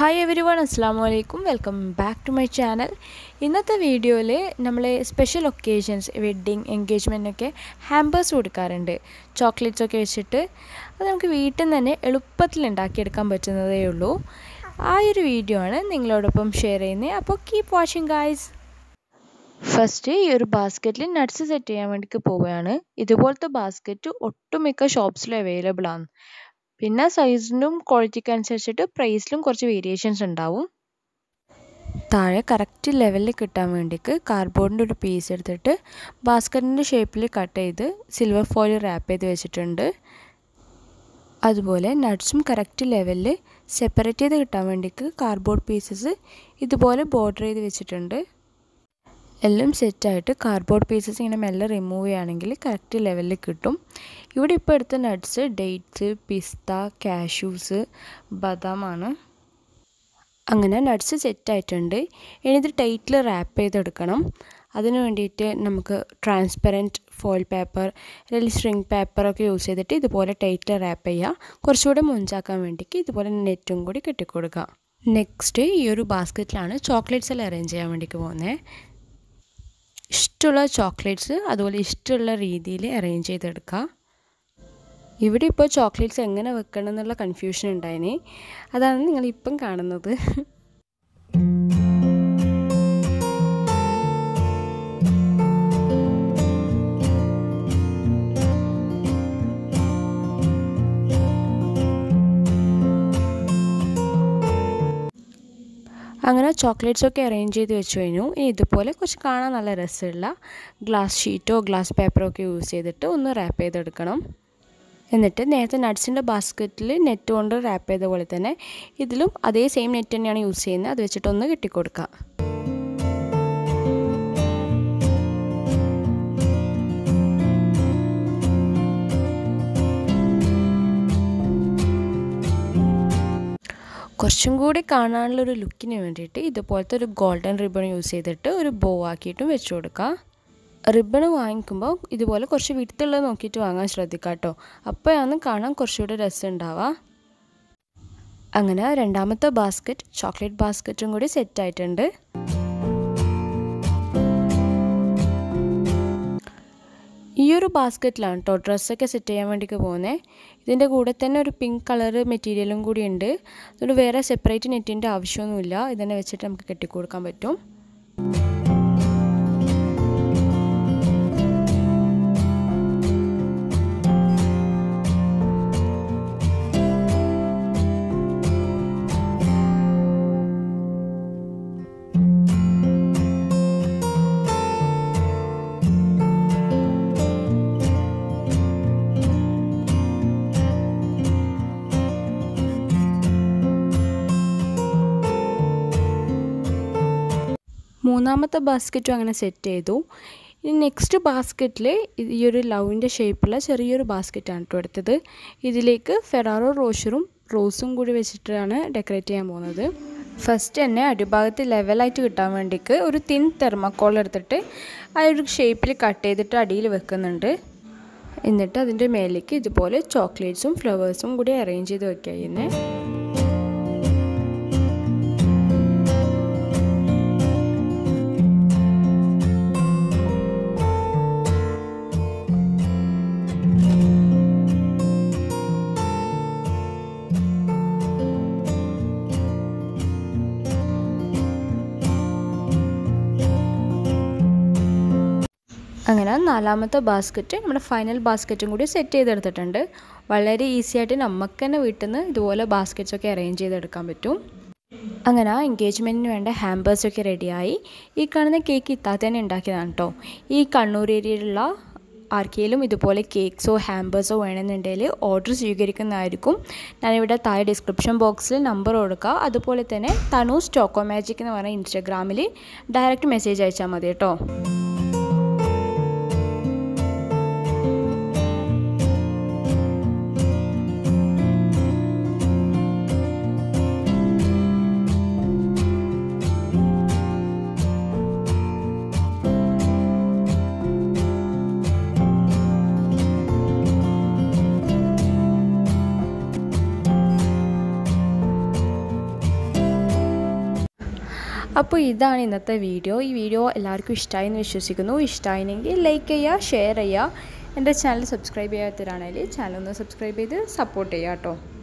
hi every one അസ്സാം വലൈക്കും welcome back to my channel ഇന്നത്തെ വീഡിയോയിൽ നമ്മൾ സ്പെഷ്യൽ ഒക്കേഷൻസ് വെഡ്ഡിങ് എൻഗേജ്മെൻറ്റൊക്കെ ഹാമ്പേഴ്സ് കൊടുക്കാറുണ്ട് ചോക്ലേറ്റ്സ് ഒക്കെ വെച്ചിട്ട് അത് നമുക്ക് വീട്ടിൽ നിന്ന് തന്നെ എളുപ്പത്തിൽ ഉണ്ടാക്കിയെടുക്കാൻ പറ്റുന്നതേ ഉള്ളൂ ആ ഒരു വീഡിയോ ആണ് നിങ്ങളോടൊപ്പം ഷെയർ ചെയ്യുന്നത് അപ്പോൾ കീപ് വാച്ചിങ് ഗായ്സ് ഫസ്റ്റ് ഈ ഒരു ബാസ്ക്കറ്റിൽ നട്ട്സ് സെറ്റ് ചെയ്യാൻ വേണ്ടിയിട്ട് പോവുകയാണ് ഇതുപോലത്തെ ബാസ്ക്കറ്റ് ഒട്ടുമിക്ക ഷോപ്സിലും അവൈലബിൾ ആണ് പിന്നെ സൈസിനും ക്വാളിറ്റിക്ക് അനുസരിച്ചിട്ട് പ്രൈസിലും കുറച്ച് വേരിയേഷൻസ് ഉണ്ടാവും താഴെ കറക്റ്റ് ലെവലിൽ കിട്ടാൻ വേണ്ടിയിട്ട് കാർഡ്ബോർഡിൻ്റെ ഒരു പീസ് എടുത്തിട്ട് ബാസ്ക്കറ്റിൻ്റെ ഷേപ്പിൽ കട്ട് ചെയ്ത് സിൽവർ ഫോയിൽ റാപ്പ് ചെയ്ത് വെച്ചിട്ടുണ്ട് അതുപോലെ നട്ട്സും കറക്റ്റ് ലെവലിൽ സെപ്പറേറ്റ് ചെയ്ത് കിട്ടാൻ വേണ്ടിയിട്ട് കാർഡ്ബോർഡ് പീസസ് ഇതുപോലെ ബോർഡർ ചെയ്ത് വെച്ചിട്ടുണ്ട് എല്ലാം സെറ്റായിട്ട് കാർഡ്ബോർഡ് പീസസ് ഇങ്ങനെ മെല്ലെ റിമൂവ് ചെയ്യുകയാണെങ്കിൽ കറക്റ്റ് ലെവലിൽ കിട്ടും ഇവിടെ ഇപ്പോൾ എടുത്ത നട്ട്സ് ഡേറ്റ്സ് പിസ്ത കാഷ്യൂസ് ബദാമാണ് അങ്ങനെ നട്ട്സ് സെറ്റായിട്ടുണ്ട് ഇനി ഇത് ടൈറ്റിൽ റാപ്പ് ചെയ്തെടുക്കണം അതിന് വേണ്ടിയിട്ട് നമുക്ക് ട്രാൻസ്പെറൻറ്റ് ഫോയിൽ പേപ്പർ അല്ലെങ്കിൽ സ്ട്രിങ് പേപ്പറൊക്കെ യൂസ് ചെയ്തിട്ട് ഇതുപോലെ ടൈറ്റിൽ റാപ്പ് ചെയ്യുക കുറച്ചുകൂടെ മുഞ്ചാക്കാൻ വേണ്ടിയിട്ട് ഇതുപോലെ നെറ്റും കൂടി കെട്ടിക്കൊടുക്കുക നെക്സ്റ്റ് ഈ ഒരു ബാസ്ക്കറ്റിലാണ് ചോക്ലേറ്റ്സ് എല്ലാം അറേഞ്ച് ചെയ്യാൻ വേണ്ടിയിട്ട് പോകുന്നത് ഇഷ്ടമുള്ള ചോക്ലേറ്റ്സ് അതുപോലെ ഇഷ്ടമുള്ള രീതിയിൽ അറേഞ്ച് ചെയ്തെടുക്കുക ഇവിടെ ഇപ്പോൾ ചോക്ലേറ്റ്സ് എങ്ങനെ വെക്കണം എന്നുള്ള കൺഫ്യൂഷൻ ഉണ്ടായിന് അതാണ് നിങ്ങളിപ്പം കാണുന്നത് അങ്ങനെ ചോക്ലേറ്റ്സ് ഒക്കെ അറേഞ്ച് ചെയ്ത് വെച്ച് കഴിഞ്ഞു ഇനി ഇതുപോലെ കുറച്ച് കാണാൻ നല്ല രസമുള്ള ഗ്ലാസ് ഷീറ്റോ ഗ്ലാസ് പേപ്പറോ ഒക്കെ യൂസ് ചെയ്തിട്ട് ഒന്ന് റാപ്പ് ചെയ്തെടുക്കണം എന്നിട്ട് നേരത്തെ നട്ട്സിൻ്റെ ബാസ്ക്കറ്റിൽ നെറ്റ് കൊണ്ട് റാപ്പ് ചെയ്ത പോലെ തന്നെ ഇതിലും അതേ സെയിം നെറ്റ് തന്നെയാണ് യൂസ് ചെയ്യുന്നത് അത് വെച്ചിട്ടൊന്ന് കെട്ടിക്കൊടുക്കുക കുറച്ചും കൂടി കാണാനുള്ള ഒരു ലുക്കിന് വേണ്ടിയിട്ട് ഇതുപോലത്തെ ഒരു ഗോൾഡൻ റിബൺ യൂസ് ചെയ്തിട്ട് ഒരു ബോ ആക്കിയിട്ടും വെച്ച് കൊടുക്കുക റിബൺ വാങ്ങിക്കുമ്പോൾ ഇതുപോലെ കുറച്ച് വിടുത്തുള്ളത് നോക്കിയിട്ട് വാങ്ങാൻ ശ്രദ്ധിക്കുക കേട്ടോ അപ്പോഴാണ് കാണാൻ കുറച്ചുകൂടി രസം ഉണ്ടാവുക അങ്ങനെ രണ്ടാമത്തെ ബാസ്ക്കറ്റ് ചോക്ലേറ്റ് ബാസ്ക്കറ്റും കൂടി സെറ്റ് ആയിട്ടുണ്ട് ഈ ഒരു ബാസ്ക്കറ്റിലാണ് കേട്ടോ ഡ്രസ്സൊക്കെ സെറ്റ് ചെയ്യാൻ വേണ്ടിയിട്ട് പോകുന്നത് ഇതിൻ്റെ കൂടെ തന്നെ ഒരു പിങ്ക് കളർ മെറ്റീരിയലും കൂടി ഉണ്ട് അതുകൊണ്ട് വേറെ സെപ്പറേറ്റ് നെറ്റിൻ്റെ ആവശ്യമൊന്നുമില്ല ഇതന്നെ വെച്ചിട്ട് നമുക്ക് കെട്ടിക്കൊടുക്കാൻ പറ്റും മൂന്നാമത്തെ ബാസ്ക്കറ്റും അങ്ങനെ സെറ്റ് ചെയ്തു ഇനി നെക്സ്റ്റ് ബാസ്ക്കറ്റിൽ ഈ ഒരു ലവിൻ്റെ ഷേപ്പുള്ള ചെറിയൊരു ബാസ്ക്കറ്റാണ് കേട്ടോ എടുത്തത് ഇതിലേക്ക് ഫെറാറോ റോഷറും റോസും കൂടി വെച്ചിട്ടാണ് ഡെക്കറേറ്റ് ചെയ്യാൻ പോകുന്നത് ഫസ്റ്റ് തന്നെ അടിഭാഗത്ത് ലെവലായിട്ട് കിട്ടാൻ വേണ്ടിക്ക് ഒരു തിൻ തെർമക്കോൾ എടുത്തിട്ട് ആ ഒരു ഷേപ്പിൽ കട്ട് ചെയ്തിട്ട് അടിയിൽ വെക്കുന്നുണ്ട് എന്നിട്ട് അതിൻ്റെ മേലേക്ക് ഇതുപോലെ ചോക്ലേറ്റ്സും ഫ്ലവേഴ്സും കൂടി അറേഞ്ച് ചെയ്ത് വെക്കുക ചെയ്യുന്നത് അങ്ങനെ നാലാമത്തെ ബാസ്ക്കറ്റ് നമ്മുടെ ഫൈനൽ ബാസ്ക്കറ്റും കൂടി സെറ്റ് ചെയ്തെടുത്തിട്ടുണ്ട് വളരെ ഈസി ആയിട്ട് നമുക്ക് തന്നെ വീട്ടിൽ നിന്ന് ഇതുപോലെ ബാസ്ക്കറ്റ്സ് ഒക്കെ അറേഞ്ച് ചെയ്തെടുക്കാൻ പറ്റും അങ്ങനെ എൻഗേജ്മെൻറ്റിന് വേണ്ട ഹാമ്പേഴ്സൊക്കെ റെഡിയായി ഈ കാണുന്ന കേക്ക് ഇത്താത്ത തന്നെ ഉണ്ടാക്കിയതാണ് കേട്ടോ ഈ കണ്ണൂർ ഏരിയയിലുള്ള ആർക്കെങ്കിലും ഇതുപോലെ കേക്ക്സോ ഹാമ്പേഴ്സോ വേണമെന്നുണ്ടെങ്കിൽ ഓർഡർ സ്വീകരിക്കുന്നതായിരിക്കും ഞാനിവിടെ താഴെ ഡിസ്ക്രിപ്ഷൻ ബോക്സിൽ നമ്പർ കൊടുക്കുക അതുപോലെ തന്നെ തനു സ്റ്റോക്കോ മാജിക് എന്ന് പറഞ്ഞ ഇൻസ്റ്റാഗ്രാമിൽ ഡയറക്റ്റ് മെസ്സേജ് അയച്ചാൽ മതി കേട്ടോ അപ്പോൾ ഇതാണ് ഇന്നത്തെ വീഡിയോ ഈ വീഡിയോ എല്ലാവർക്കും ഇഷ്ടമായി എന്ന് വിശ്വസിക്കുന്നു ഇഷ്ടമായിരുന്നെങ്കിൽ ലൈക്ക് ചെയ്യുക ഷെയർ ചെയ്യുക എൻ്റെ ചാനൽ സബ്സ്ക്രൈബ് ചെയ്യാത്തവരാണെങ്കിൽ ചാനൽ ഒന്ന് സബ്സ്ക്രൈബ് ചെയ്ത് സപ്പോർട്ട് ചെയ്യുക കേട്ടോ